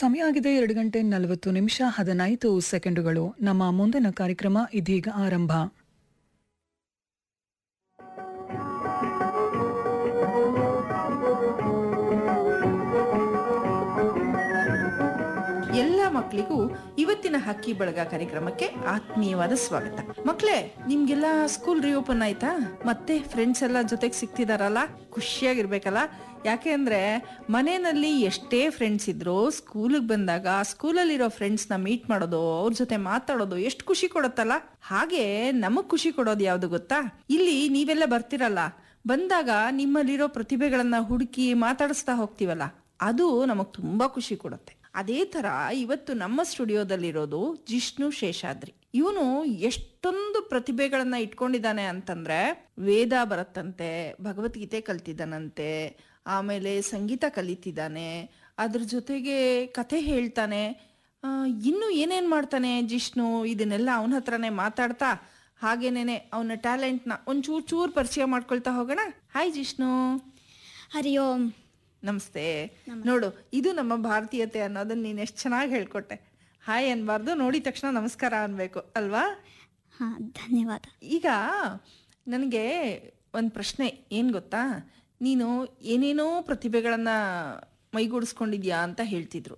ಸಮಯ ಆಗಿದೆ ಎರಡು ಗಂಟೆ ನಲವತ್ತು ನಿಮಿಷ ಹದಿನೈದು ಸೆಕೆಂಡುಗಳು ನಮ್ಮ ಮುಂದಿನ ಕಾರ್ಯಕ್ರಮ ಇದೀಗ ಆರಂಭ ಎಲ್ಲ ಮಕ್ಕಳಿಗೂ ಇವತ್ತಿನ ಹಕ್ಕಿ ಬಳಗ ಕಾರ್ಯಕ್ರಮಕ್ಕೆ ಆತ್ಮೀಯವಾದ ಸ್ವಾಗತ ಮಕ್ಳೇ ನಿಮ್ಗೆಲ್ಲ ಸ್ಕೂಲ್ ರಿಓಪನ್ ಆಯ್ತಾ ಮತ್ತೆ ಫ್ರೆಂಡ್ಸ್ ಎಲ್ಲ ಜೊತೆಗೆ ಸಿಗ್ತಿದಾರಲ್ಲ ಖುಷಿಯಾಗಿರ್ಬೇಕಲ್ಲ ಯಾಕೆ ಅಂದ್ರೆ ಮನೆಯಲ್ಲಿ ಎಷ್ಟೇ ಫ್ರೆಂಡ್ಸ್ ಇದ್ರು ಸ್ಕೂಲಿಗೆ ಬಂದಾಗ ಸ್ಕೂಲಲ್ಲಿರೋ ಫ್ರೆಂಡ್ಸ್ನ ಮೀಟ್ ಮಾಡೋದು ಅವ್ರ ಜೊತೆ ಮಾತಾಡೋದು ಎಷ್ಟು ಖುಷಿ ಕೊಡುತ್ತಲ್ಲ ಹಾಗೆ ನಮಗ್ ಖುಷಿ ಕೊಡೋದು ಯಾವ್ದು ಗೊತ್ತಾ ಇಲ್ಲಿ ನೀವೆಲ್ಲ ಬರ್ತಿರಲ್ಲ ಬಂದಾಗ ನಿಮ್ಮಲ್ಲಿರೋ ಪ್ರತಿಭೆಗಳನ್ನ ಹುಡುಕಿ ಮಾತಾಡಿಸ್ತಾ ಹೋಗ್ತೀವಲ್ಲ ಅದು ನಮಗ್ ತುಂಬಾ ಖುಷಿ ಕೊಡುತ್ತೆ ಅದೇ ತರ ಇವತ್ತು ನಮ್ಮ ಸ್ಟುಡಿಯೋದಲ್ಲಿರೋದು ಜಿಷ್ಣು ಶೇಷಾದ್ರಿ ಇವನು ಎಷ್ಟೊಂದು ಪ್ರತಿಭೆಗಳನ್ನ ಇಟ್ಕೊಂಡಿದ್ದಾನೆ ಅಂತಂದ್ರೆ ವೇದ ಬರುತ್ತಂತೆ ಭಗವದ್ಗೀತೆ ಕಲ್ತಿದ್ದಾನಂತೆ ಆಮೇಲೆ ಸಂಗೀತ ಕಲಿತಿದ್ದಾನೆ ಅದ್ರ ಜೊತೆಗೆ ಕತೆ ಹೇಳ್ತಾನೆ ಆ, ಇನ್ನು ಏನೇನ್ ಮಾಡ್ತಾನೆ ಜಿಷ್ಣು ಇದನ್ನೆಲ್ಲ ಅವನ ಹತ್ರನೇ ಮಾತಾಡ್ತಾ ಹಾಗೇನೇನೆ ಅವನ ಟ್ಯಾಲೆಂಟ್ನ ಒಂಚೂರ್ ಚೂರ್ ಪರಿಚಯ ಮಾಡ್ಕೊಳ್ತಾ ಹೋಗೋಣ ಹಾಯ್ ಜಿಷ್ಣು ಹರಿ ಓಂ ನಮಸ್ತೆ ನೋಡು ಇದು ನಮ್ಮ ಭಾರತೀಯತೆ ಅನ್ನೋದನ್ನ ನೀನ್ ಎಷ್ಟು ಚೆನ್ನಾಗಿ ಹೇಳ್ಕೊಟ್ಟೆ ಹಾಯ್ ಅನ್ಬಾರ್ದು ನೋಡಿದ ತಕ್ಷಣ ನಮಸ್ಕಾರ ಅನ್ಬೇಕು ಅಲ್ವಾ ಹಾ ಧನ್ಯವಾದ ಈಗ ನನಗೆ ಒಂದು ಪ್ರಶ್ನೆ ಏನು ಗೊತ್ತಾ ನೀನು ಏನೇನೋ ಪ್ರತಿಭೆಗಳನ್ನ ಮೈಗೂಡಿಸ್ಕೊಂಡಿದ್ಯಾ ಅಂತ ಹೇಳ್ತಿದ್ರು